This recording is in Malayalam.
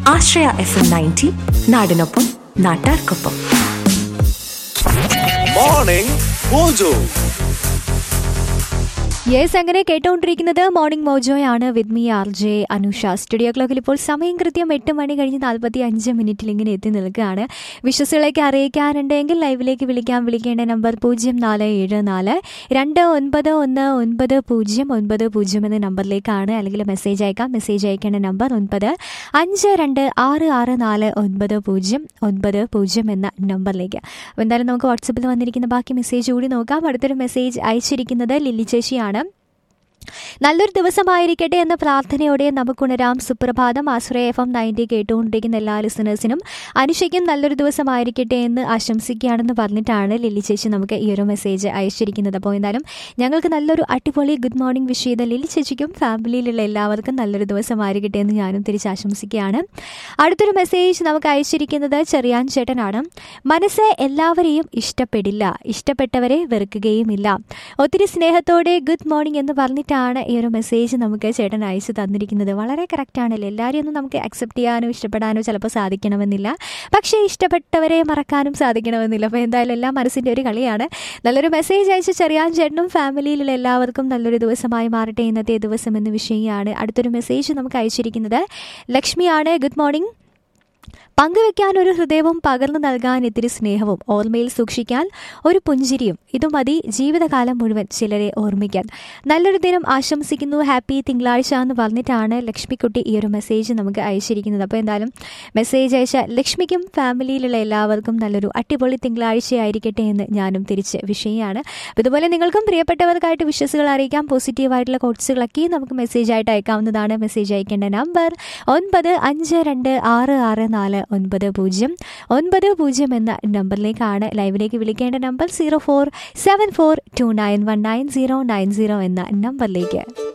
ആശ്രയ എഫ് എം നയൻറ്റി നാടിനൊപ്പം നാട്ടാർക്കൊപ്പം മോർണിംഗ് മോജോ യെസ് അങ്ങനെ കേട്ടുകൊണ്ടിരിക്കുന്നത് മോർണിംഗ് മോജോയാണ് with me R J Anusha studio ക്ലോക്കിൽ ഇപ്പോൾ സമയം കൃത്യം എട്ട് മണി കഴിഞ്ഞ് നാൽപ്പത്തി അഞ്ച് മിനിറ്റിൽ ഇങ്ങനെ എത്തി നിൽക്കുകയാണ് വിശ്വസികളേക്ക് അറിയിക്കാനുണ്ടെങ്കിൽ ലൈവിലേക്ക് വിളിക്കാൻ വിളിക്കേണ്ട നമ്പർ പൂജ്യം നാല് ഏഴ് നാല് രണ്ട് ഒൻപത് ഒന്ന് ഒൻപത് പൂജ്യം ഒൻപത് പൂജ്യം എന്ന നമ്പറിലേക്കാണ് അല്ലെങ്കിൽ മെസ്സേജ് അയക്കാം മെസ്സേജ് അയക്കേണ്ട നമ്പർ ഒൻപത് അഞ്ച് രണ്ട് ആറ് ആറ് നാല് ഒൻപത് പൂജ്യം ഒൻപത് പൂജ്യം എന്ന നമ്പറിലേക്ക് അപ്പോൾ എന്തായാലും നമുക്ക് വാട്സപ്പിൽ വന്നിരിക്കുന്ന ബാക്കി മെസ്സേജ് കൂടി നോക്കാം അടുത്തൊരു മെസ്സേജ് അയച്ചിരിക്കുന്നത് ലില്ലി ചേച്ചിയാണ് നല്ലൊരു ദിവസമായിരിക്കട്ടെ എന്ന പ്രാർത്ഥനയോടെ നമുക്കുണരാം സുപ്രഭാതം ആശ്രയ എഫ് എം നയൻറ്റി കേട്ടുകൊണ്ടിരിക്കുന്ന എല്ലാ ലിസണേഴ്സിനും അനുഷയ്ക്കും നല്ലൊരു ദിവസമായിരിക്കട്ടെ എന്ന് ആശംസിക്കുകയാണെന്ന് പറഞ്ഞിട്ടാണ് ലില്ലി ചേച്ചി നമുക്ക് ഈ ഒരു മെസ്സേജ് അയച്ചിരിക്കുന്നത് അപ്പോൾ എന്തായാലും ഞങ്ങൾക്ക് നല്ലൊരു അടിപൊളി ഗുഡ് മോർണിംഗ് വിഷ് ചെയ്ത ലില്ലി ചേച്ചിക്കും ഫാമിലിയിലുള്ള എല്ലാവർക്കും നല്ലൊരു ദിവസമായിരിക്കട്ടെ എന്ന് ഞാനും തിരിച്ച് ആശംസിക്കുകയാണ് അടുത്തൊരു മെസ്സേജ് നമുക്ക് അയച്ചിരിക്കുന്നത് ചെറിയാൻ ചേട്ടനാണ് മനസ്സ് എല്ലാവരെയും ഇഷ്ടപ്പെടില്ല ഇഷ്ടപ്പെട്ടവരെ വെറുക്കുകയുമില്ല ഒത്തിരി സ്നേഹത്തോടെ ഗുഡ് മോർണിംഗ് എന്ന് പറഞ്ഞിട്ടാണ് ഈ ഒരു മെസ്സേജ് നമുക്ക് ചേട്ടൻ അയച്ചു തന്നിരിക്കുന്നത് വളരെ കറക്റ്റാണല്ലോ എല്ലാവരെയും ഒന്നും നമുക്ക് അക്സെപ്റ്റ് ചെയ്യാനോ ഇഷ്ടപ്പെടാനോ ചിലപ്പോൾ സാധിക്കണമെന്നില്ല പക്ഷേ ഇഷ്ടപ്പെട്ടവരെ മറക്കാനും സാധിക്കണമെന്നില്ല അപ്പോൾ എന്തായാലും എല്ലാം മനസ്സിൻ്റെ ഒരു കളിയാണ് നല്ലൊരു മെസ്സേജ് അയച്ച ചെറിയാൻ ചേട്ടനും ഫാമിലിയിലുള്ള എല്ലാവർക്കും നല്ലൊരു ദിവസമായി മാറട്ടെ ഇന്നത്തെ ദിവസം എന്ന വിഷയമാണ് അടുത്തൊരു മെസ്സേജ് നമുക്ക് അയച്ചിരിക്കുന്നത് ലക്ഷ്മിയാണ് ഗുഡ് മോർണിംഗ് പങ്കുവെക്കാൻ ഒരു ഹൃദയവും പകർന്നു നൽകാൻ ഇത്തിരി സ്നേഹവും ഓർമ്മയിൽ സൂക്ഷിക്കാൻ ഒരു പുഞ്ചിരിയും ഇതു മതി ജീവിതകാലം മുഴുവൻ ചിലരെ ഓർമ്മിക്കാൻ നല്ലൊരു ദിനം ആശംസിക്കുന്നു ഹാപ്പി തിങ്കളാഴ്ച എന്ന് പറഞ്ഞിട്ടാണ് ലക്ഷ്മിക്കുട്ടി ഈ ഒരു മെസ്സേജ് നമുക്ക് അയച്ചിരിക്കുന്നത് അപ്പോൾ എന്തായാലും മെസ്സേജ് അയച്ച ലക്ഷ്മിക്കും ഫാമിലിയിലുള്ള എല്ലാവർക്കും നല്ലൊരു അടിപൊളി തിങ്കളാഴ്ചയായിരിക്കട്ടെ എന്ന് ഞാനും തിരിച്ച് വിഷയമാണ് അപ്പോൾ ഇതുപോലെ നിങ്ങൾക്കും പ്രിയപ്പെട്ടവർക്കായിട്ട് വിശ്വസുകൾ അറിയിക്കാം പോസിറ്റീവായിട്ടുള്ള കോട്സുകളൊക്കെ നമുക്ക് മെസ്സേജ് ആയിട്ട് അയക്കാവുന്നതാണ് മെസ്സേജ് അയക്കേണ്ട നമ്പർ ഒൻപത് അഞ്ച് രണ്ട് ആറ് ആറ് നാല് ഒൻപത് പൂജ്യം ഒൻപത് പൂജ്യം എന്ന നമ്പറിലേക്കാണ് ലൈവിലേക്ക് വിളിക്കേണ്ട number zero four seven four two nine one nine zero nine zero എന്ന നമ്പറിലേക്ക്